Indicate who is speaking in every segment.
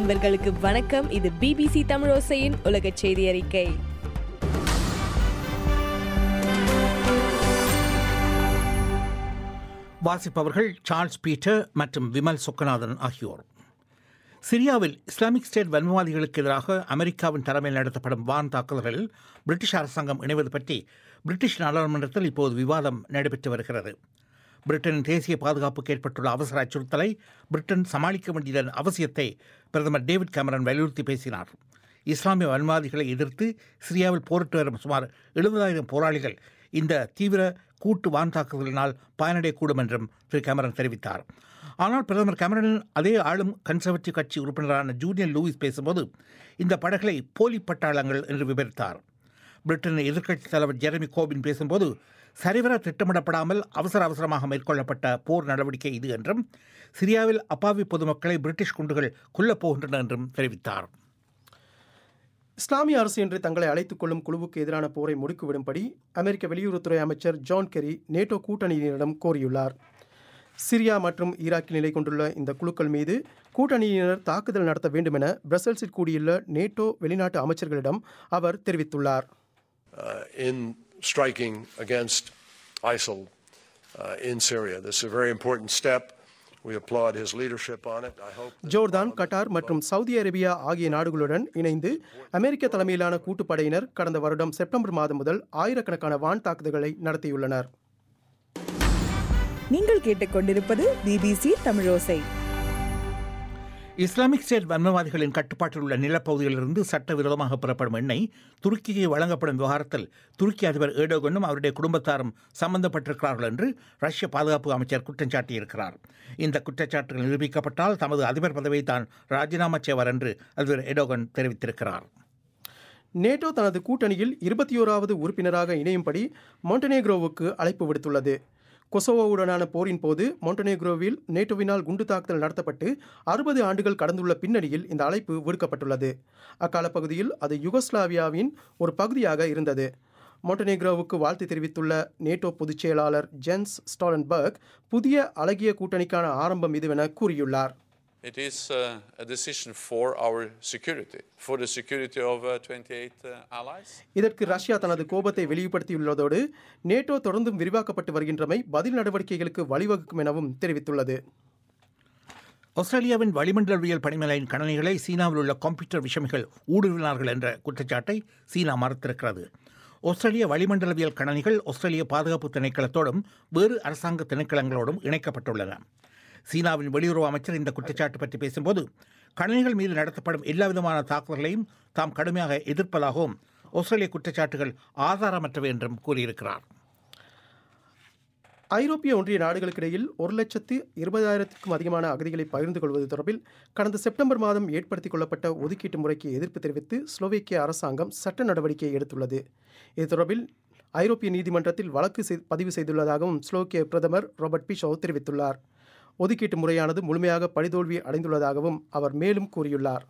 Speaker 1: அன்பர்களுக்கு வணக்கம் இது பிபிசி தமிழோசையின் உலக செய்தி அறிக்கை
Speaker 2: வாசிப்பவர்கள் சார்ல்ஸ் பீட்டர் மற்றும் விமல் சொக்கநாதன் ஆகியோர் சிரியாவில் இஸ்லாமிக் ஸ்டேட் வன்மவாதிகளுக்கு எதிராக அமெரிக்காவின் தலைமையில் நடத்தப்படும் வான் தாக்குதல்களில் பிரிட்டிஷ் அரசாங்கம் இணைவது பற்றி பிரிட்டிஷ் நாடாளுமன்றத்தில் இப்போது விவாதம் நடைபெற்று வருகிறது பிரிட்டனின் தேசிய பாதுகாப்புக்கு ஏற்பட்டுள்ள அவசர அச்சுறுத்தலை பிரிட்டன் சமாளிக்க வேண்டியதன் அவசியத்தை பிரதமர் டேவிட் கேமரன் வலியுறுத்தி பேசினார் இஸ்லாமிய வன்மவாதிகளை எதிர்த்து சிரியாவில் போரிட்டு வரும் சுமார் எழுபதாயிரம் போராளிகள் இந்த தீவிர கூட்டு வான் தாக்குதலினால் பயனடையக்கூடும் என்றும் திரு கேமரன் தெரிவித்தார் ஆனால் பிரதமர் கேமரனின் அதே ஆளும் கன்சர்வேட்டிவ் கட்சி உறுப்பினரான ஜூனியர் லூயிஸ் பேசும்போது இந்த படகளை போலி பட்டாளங்கள் என்று விவரித்தார் பிரிட்டனின் எதிர்க்கட்சித் தலைவர் ஜெரமி கோபின் பேசும்போது சரிவர திட்டமிடப்படாமல் அவசர அவசரமாக மேற்கொள்ளப்பட்ட போர் நடவடிக்கை இது என்றும் சிரியாவில் அப்பாவி பொதுமக்களை பிரிட்டிஷ் குண்டுகள் கொல்லப் போகின்றன என்றும் தெரிவித்தார்
Speaker 3: இஸ்லாமிய அரசு என்று தங்களை அழைத்துக் கொள்ளும் குழுவுக்கு எதிரான போரை முடுக்கிவிடும்படி அமெரிக்க வெளியுறவுத்துறை அமைச்சர் ஜான் கெரி நேட்டோ கூட்டணியினரிடம் கோரியுள்ளார் சிரியா மற்றும் ஈராக்கில் நிலை கொண்டுள்ள இந்த குழுக்கள் மீது கூட்டணியினர் தாக்குதல் நடத்த வேண்டும் என பிரசல்ஸில் கூடியுள்ள நேட்டோ வெளிநாட்டு அமைச்சர்களிடம் அவர் தெரிவித்துள்ளார்
Speaker 4: uh, in striking against ISIL uh, in Syria. This is a very important step. We applaud his leadership on it. I hope. that
Speaker 3: Jordan Khattar மற்றும் சவுதி அரேபியா ஆகிய நாடுகளுடன் இணைந்து அமெரிக்க தலைமையிலான கூட்டுப்படையினர் கடந்த வருடம் செப்டம்பர் மாதம் முதல் ஆயிரக்கணக்கான வான் தாக்குதல்களை நடத்தியுள்ளனர்
Speaker 5: நீங்கள் கேட்டுக்கொண்டிருப்பது பிபிசி தமிழோசை
Speaker 2: இஸ்லாமிக் ஸ்டேட் வன்மவாதிகளின் கட்டுப்பாட்டில் உள்ள நிலப்பகுதிகளிலிருந்து சட்டவிரோதமாக புறப்படும் எண்ணெய் துருக்கிக்கு வழங்கப்படும் விவகாரத்தில் துருக்கி அதிபர் ஏடோகனும் அவருடைய குடும்பத்தாரும் சம்பந்தப்பட்டிருக்கிறார்கள் என்று ரஷ்ய பாதுகாப்பு அமைச்சர் குற்றம் சாட்டியிருக்கிறார் இந்த குற்றச்சாட்டுகள் நிரூபிக்கப்பட்டால் தமது அதிபர் பதவியை தான் ராஜினாமா செய்வார் என்று அதிபர் ஏடோகன் தெரிவித்திருக்கிறார்
Speaker 3: நேட்டோ தனது கூட்டணியில் இருபத்தி ஓராவது உறுப்பினராக இணையும்படி மொண்டனேக்ரோவுக்கு அழைப்பு விடுத்துள்ளது கொசோவோவுடனான போரின் போது மொண்டனேக்ரோவில் நேட்டோவினால் குண்டு தாக்குதல் நடத்தப்பட்டு அறுபது ஆண்டுகள் கடந்துள்ள பின்னணியில் இந்த அழைப்பு விடுக்கப்பட்டுள்ளது அக்கால பகுதியில் அது யுகோஸ்லாவியாவின் ஒரு பகுதியாக இருந்தது மொண்டனேக்ரோவுக்கு வாழ்த்து தெரிவித்துள்ள நேட்டோ பொதுச் செயலாளர் ஜென்ஸ் ஸ்டாலன்பர்க் புதிய அழகிய கூட்டணிக்கான ஆரம்பம் இதுவென கூறியுள்ளார்
Speaker 6: It is uh, a decision for our security, for the security of uh, 28 uh, allies.
Speaker 3: இதற்கு ரஷ்யா தனது கோபத்தை வெளிப்படுத்தியுள்ளதோடு நேட்டோ தொடர்ந்தும் விரிவாக்கப்பட்டு வருகின்றமை பதில் நடவடிக்கைகளுக்கு வழிவகுக்கும் எனவும் தெரிவித்துள்ளது
Speaker 2: ஆஸ்திரேலியாவின் வளிமண்டலவியல் பணிமலையின் கணனிகளை சீனாவில் உள்ள கம்ப்யூட்டர் விஷமிகள் ஊடுருவினார்கள் என்ற குற்றச்சாட்டை சீனா மறுத்திருக்கிறது ஆஸ்திரேலிய வளிமண்டலவியல் கணனிகள் ஆஸ்திரேலிய பாதுகாப்பு திணைக்களத்தோடும் வேறு அரசாங்க திணைக்களங்களோடும் இணைக்கப்பட்டுள்ளன சீனாவின் வெளியுறவு அமைச்சர் இந்த குற்றச்சாட்டு பற்றி பேசும்போது கணனிகள் மீது நடத்தப்படும் எல்லா விதமான தாக்குதல்களையும் தாம் கடுமையாக எதிர்ப்பதாகவும் ஆஸ்திரேலிய குற்றச்சாட்டுகள் ஆதாரமற்றவை என்றும் கூறியிருக்கிறார்
Speaker 3: ஐரோப்பிய ஒன்றிய நாடுகளுக்கிடையில் ஒரு லட்சத்து இருபதாயிரத்துக்கும் அதிகமான அகதிகளை பகிர்ந்து கொள்வது தொடர்பில் கடந்த செப்டம்பர் மாதம் ஏற்படுத்திக் கொள்ளப்பட்ட ஒதுக்கீட்டு முறைக்கு எதிர்ப்பு தெரிவித்து ஸ்லோவேக்கிய அரசாங்கம் சட்ட நடவடிக்கை எடுத்துள்ளது இது தொடர்பில் ஐரோப்பிய நீதிமன்றத்தில் வழக்கு செய்- பதிவு செய்துள்ளதாகவும் ஸ்லோவேக்கிய பிரதமர் ராபர்ட் பிஷோ தெரிவித்துள்ளார் ஒதுக்கீட்டு முறையானது முழுமையாக பழிதோல்வி அடைந்துள்ளதாகவும் அவர் மேலும் கூறியுள்ளார்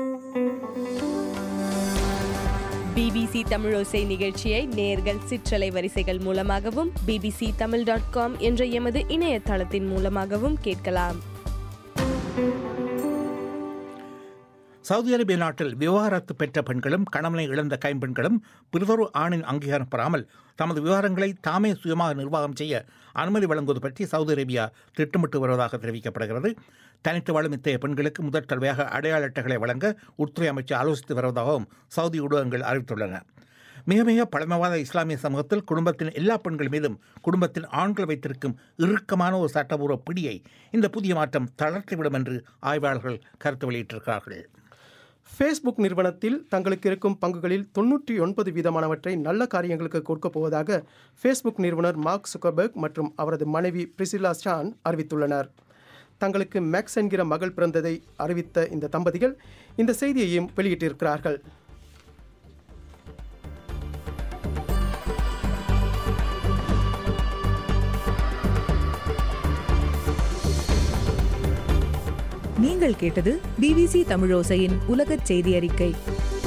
Speaker 1: பிபிசி தமிழோசை நிகழ்ச்சியை நேர்கள் சிற்றலை வரிசைகள் மூலமாகவும் பிபிசி தமிழ் டாட் காம் என்ற எமது இணையதளத்தின் மூலமாகவும் கேட்கலாம்
Speaker 2: சவுதி அரேபிய நாட்டில் விவாகரத்து பெற்ற பெண்களும் கணவனை இழந்த கைம்பெண்களும் பிறிதொரு ஆணின் அங்கீகாரம் பெறாமல் தமது விவகாரங்களை தாமே சுயமாக நிர்வாகம் செய்ய அனுமதி வழங்குவது பற்றி சவுதி அரேபியா திட்டமிட்டு வருவதாக தெரிவிக்கப்படுகிறது தனித்து வாழும் இத்தகைய பெண்களுக்கு முதற் தடவையாக அடையாள அட்டைகளை வழங்க உள்துறை அமைச்சர் ஆலோசித்து வருவதாகவும் சவுதி ஊடகங்கள் அறிவித்துள்ளன மிக மிக பழமைவாத இஸ்லாமிய சமூகத்தில் குடும்பத்தின் எல்லா பெண்கள் மீதும் குடும்பத்தின் ஆண்கள் வைத்திருக்கும் இறுக்கமான ஒரு சட்டபூர்வ பிடியை இந்த புதிய மாற்றம் தளர்த்திவிடும் என்று ஆய்வாளர்கள் கருத்து வெளியிட்டிருக்கிறார்கள்
Speaker 3: ஃபேஸ்புக் நிறுவனத்தில் தங்களுக்கு இருக்கும் பங்குகளில் தொண்ணூற்றி ஒன்பது வீதமானவற்றை நல்ல காரியங்களுக்கு கொடுக்கப் போவதாக ஃபேஸ்புக் நிறுவனர் மார்க் சுக்கர்பர்க் மற்றும் அவரது மனைவி பிரிசிலா ஷான் அறிவித்துள்ளனர் தங்களுக்கு மேக்ஸ் என்கிற மகள் பிறந்ததை அறிவித்த இந்த தம்பதிகள் இந்த செய்தியையும் வெளியிட்டிருக்கிறார்கள்
Speaker 5: நீங்கள் கேட்டது பிபிசி தமிழோசையின் உலகச் செய்தி அறிக்கை